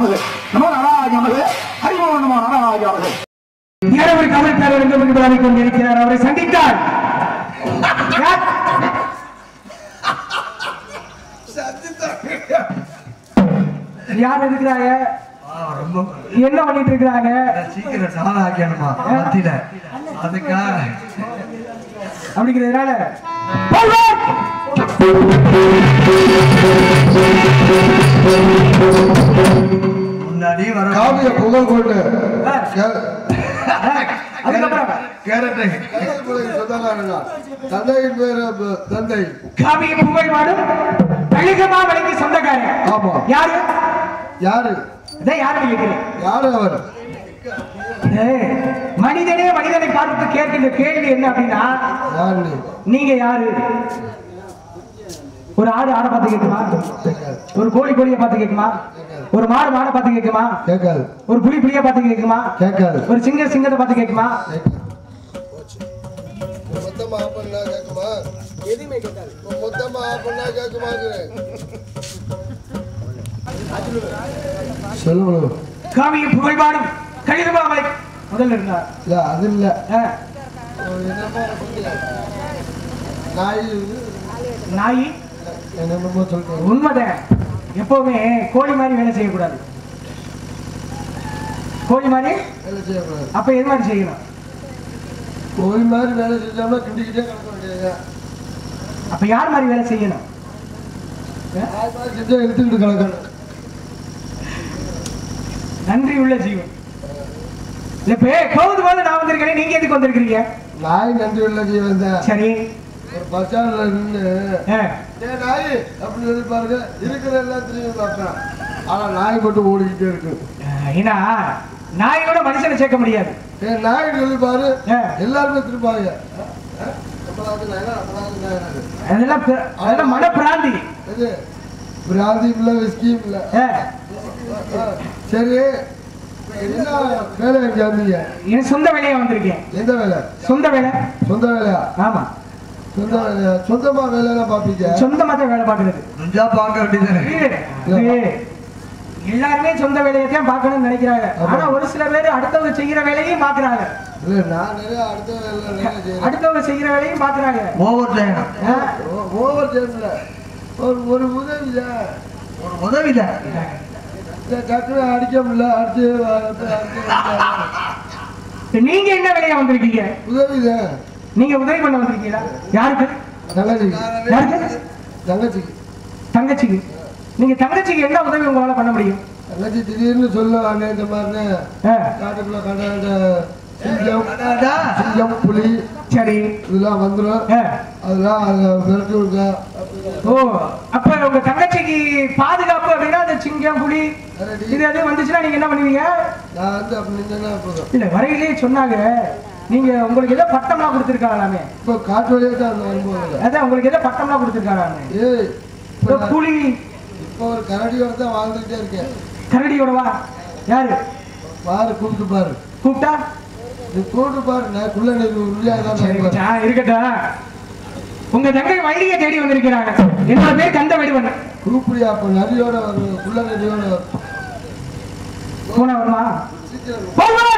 நமது நமோ நாராஜ நமது ஹரிமோ நமோ நாராஜ நமது இரவு கமல் தலைவர் என்று விளையாடி கொண்டிருக்கிறார் அவரை சந்தித்தார் யார்? யார் இருக்கிறாங்க ரொம்ப என்ன பண்ணிட்டு இருக்கிறாங்க சீக்கிரம் சாதம் ஆக்கணுமா மத்தியில அதுக்காக அப்படிங்கிறதுனால போல்வார்! முன்னாடி வர காவிய புகழ் கொண்டு அதுக்கப்புறம் கேரட்டு சொந்தக்காரங்க தந்தையின் பேரு ப- தந்தை காவிய புகழ் வாடும் கழுகமா வலைக்கு சொந்தக்காரன் ஆமா. யாரு யாரு இதை யாரு கேட்கிறேன் யாரு அவர் ஏய், மனிதனே மனிதனை பார்த்து கேட்கின்ற கேள்வி என்ன அப்படின்னா யாரு நீ? நீங்க யாரு ஒரு ஆடு ஆடை பார்த்து கேட்குமா கேட்காது ஒரு கோழி கோழியை பார்த்து கேட்குமா ஒரு மாடு மாடை பார்த்து கேட்குமா கேட்காது ஒரு புலி புலியை பார்த்து கேட்குமா கேட்காது ஒரு சிங்க சிங்கத்தை பார்த்து கேட்குமா மொத்தமா ஆஃப் பண்ணா கேட்குமா எதுவுமே கேட்காது மொத்தமா ஆஃப் பண்ணா கேட்குமாங்கிறேன் சொல்லுங்க காவிய புகழ்பாடும் கழுகுமாமலை முதல்ல இருந்தார் இல்ல அது இல்ல ஆ, என்னமோ சொன்னீங்க. நாய் நாய் என்னமோ சொல்றேன் உண்மைதான் எப்பவுமே கோழி மாதிரி வேலை செய்யக்கூடாது கோழி மாதிரி வேலை செய்யக்கூடாது அப்ப எது மாதிரி செய்யணும் கோழி மாதிரி வேலை செஞ்சோம்னா கிண்டிக்கிட்டே கிடக்க வேண்டியது அப்ப யார் மாதிரி வேலை செய்யணும் நாய் மாதிரி செஞ்சா எடுத்துக்கிட்டு கிடக்கணும் நன்றி உள்ள ஜீவன் இப்ப போகுது போது நான் வந்திருக்கேன் நீங்க எதுக்கு வந்திருக்கிறீங்க நாய் நன்றி உள்ள ஜீவன் தான் சரி ஒரு பஸ் ஸ்டாண்ட்ல நின்று ஆ, ஏ நாய் அப்படின்னு சொல்லி பாருங்க இருக்கிற எல்லாத்துலயும் பார்ப்பேன் ஆனா நாய் மட்டும் ஓடிக்கிட்டே இருக்கு ஏன்னா நாயோட மனுஷனை சேர்க்க முடியாது ஏ நாய் சொல்லி பாரு ஆ. எல்லாருமே திருப்பாங்க நம்மளாவது நாயா நம்மளாவது நாயா அதெல்லாம் பிர- அதெல்லாம் மன பிராந்தி இது பிராந்தி இல்ல விஸ்கியும் இல்ல ஆ, ஆ, சரி என்ன வேலை எங்க வந்தீங்க என் சொந்த வேலையா வந்திருக்கேன் எந்த வேலை சொந்த வேலை சொந்த வேலையா ஆமா சொந்த வேலையா சொந்தமா வேலையெல்லாம் பார்ப்பீங்க சொந்தமா தான் வேலை பார்க்கறது நெஞ்சா பார்க்க வேண்டியதானே இது, எல்லாருமே சொந்த வேலையை தான் பார்க்கணும்னு நினைக்கிறாங்க ஆனா ஒரு சில பேர் அடுத்தவங்க செய்யற வேலையும் பாக்குறாங்க இல்ல நான் நிறைய அடுத்த வேலை வேலை செய்யறேன் அடுத்தவங்க செய்யற வேலையும் பாக்குறாங்க ஓவர் டைம் ஆ, ஓ- ஓவர் டைம்ல ஒரு ஒரு உதவியா ஒரு உதவி தான் இந்த டக்குனு அடிக்க முடியல அடிச்சு அடிச்சு, அடிச்சு, நீங்க என்ன வேலையா வந்திருக்கீங்க உதவிதான் நீங்க உதவி பண்ண வந்திருக்கீங்களா யாருக்கு தங்கச்சிக்கு யாருக்கு தங்கச்சிக்கு தங்கச்சிக்கு நீங்க தங்கச்சிக்கு என்ன உதவி உங்களால பண்ண முடியும் தங்கச்சி திடீர்னு சொல்லுவாங்க இந்த மாதிரி ஆ, காட்டுக்குள்ள கடை சிங்கம் அதான்டா. சிங்கம் புலி சரி இதெல்லாம் வந்துடும் ஆ, அதெல்லாம் அதை விரட்டி விடுங்க ஓ அப்ப உங்க தங்கச்சிக்கு பாதுகாப்பு அப்படின்னா அந்த சிங்கம் புலி இது எதுவும் வந்துச்சுன்னா நீங்க என்ன பண்ணுவீங்க நான் வந்து அப்படி நின்னா போதும் இல்ல வரையிலேயே சொன்னாங்க நீங்க உங்களுக்கு ஏதோ பட்டம்லாம் கொடுத்துருக்காங்களாமே இப்போ காட்டு வழியா தான் அந்த வரும்போது அதான் உங்களுக்கு ஏதோ பட்டம்லாம் கொடுத்துருக்காங்களாமே ஏய் இப்போ இப்போ நான் புலி இப்போ ஒரு கரடியோட தான் வாழ்ந்துகிட்டே இருக்கேன் கரடியோடவா யாரு பாரு கூப்பிட்டு பாரு கூப்பிட்டா நீ கூப்பிட்டு பாரு நான் குள்ள நீர் உறுதியாக தான் சரி, இருப்பேன். ஆ, இருக்கட்டும் உங்க தங்கை வைலியை தேடி வந்திருக்கிறாங்க என்னோட பேர் கந்த வடிவன் கூப்பிடியா அப்போ நரியோட வரும் குள்ள நரியோட வரும் பூனை வருமா சீக்கிரம் போகுது.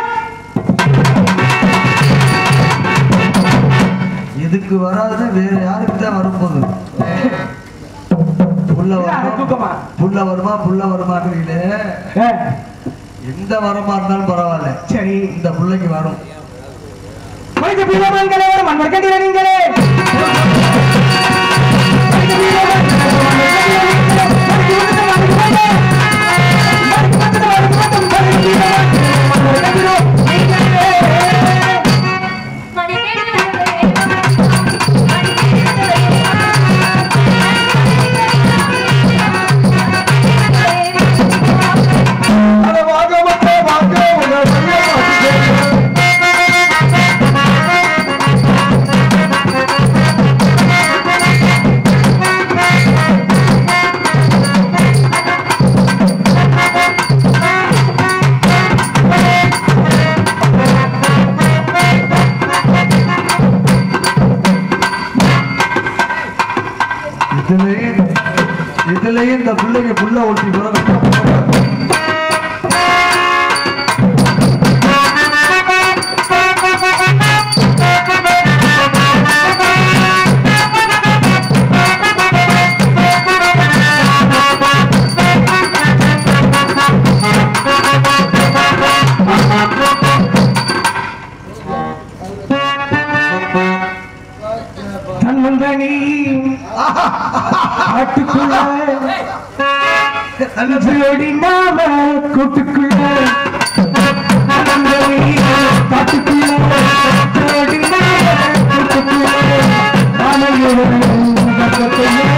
இதுக்கு வராதுன்னா வேற யாருக்கு தான் வரும்போது புள்ள இல்ல, அது வருமா தூக்கமா புள்ள வருமா புள்ள வருமான்றீங்களே ஆ, எந்த வரமா இருந்தாலும் பரவாயில்ல சரி இந்த பிள்ளைக்கு வரும் மனித பீரமங்களே மன்னர் கட்டிட நீங்களே அட வாங்க மக்களே, வாங்க உங்களை நிறைய பார்த்துட்டேன். இதுலயும் இதுலயும் இந்த பிள்ளைக்கு புள்ள ஒட்டி பிறகு காட்டுக்குள்ள ஜோடி நாம கூட்டுக்குள்ள நலந்தரி காட்டுக்குள்ள ஜோடி நாம கூட்டுக்குள்ள நாமையோடு பக்கத்திலே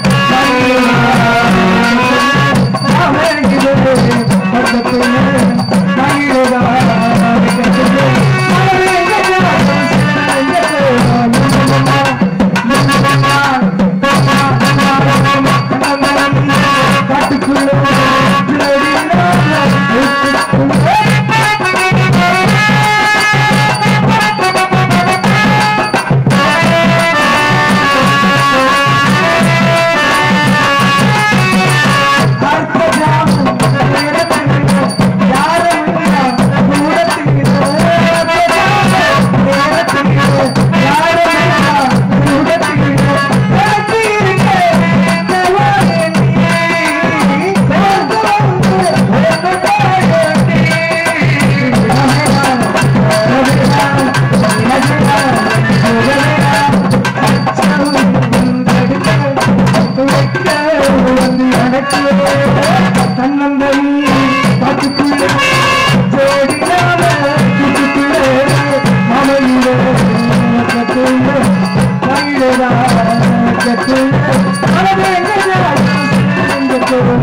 தன்னந்தனி காட்டுக்குள்ளே ஜோடினால கூட்டுக்குள்ளே மாமையிலே கட்டுள்ளே மயிலா கட்டுள்ளே மனதே எங்கே எங்கே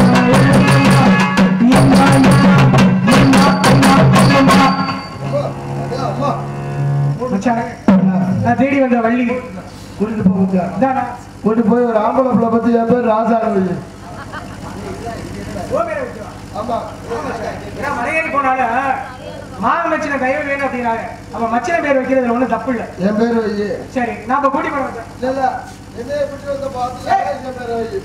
நான் தேடி வந்த வள்ளி கூட்டிட்டு போங்க இதானா கூட்டி போய் ஒரு ஆம்பளை பிள்ளை பத்தி என் பேர் ராசாங்க ஆமா ஏன்னா மலையேறி போனால மாம மச்சின தயவு வேணும் அப்படின்னாங்க அப்ப மச்சின பேர் வைக்கிறதுல ஒண்ணும் தப்பு இல்ல என் பேர் வை சரி நான் இப்ப கூட்டி போன வச்சேன் இல்ல இல்ல என்னைய எப்படி வந்த பார்த்து என் பேர் வை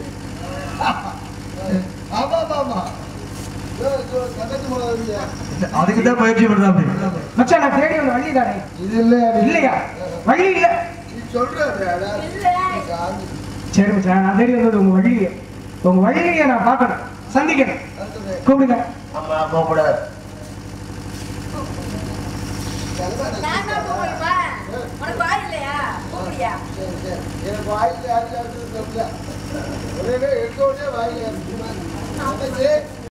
ஆமா ஆமா ஆமா கட்டத்து போல வைங்க. அதுக்கு தான் பயிற்சி பண்றாப்படி மச்சான் நான் தேடி வந்த வள்ளி தானே இது இல்லையா நீ? இல்லையா வள்ளி இல்ல நீ சொல்ற சரி மச்சான் நான் தேடி வந்தது உங்க வள்ளியை உங்க வள்ளியை நான் பார்க்கணும் சந்திக்கணும் கூப்பிடுங்க அம்மா போகக்கூடாது நான் தான் போகணுமா? உனக்கு வாய் இல்லையா கூப்பிடியா எனக்கு வாயில் யாருக்கு தெரியல ஒரே எடுத்த உடனே வாயில்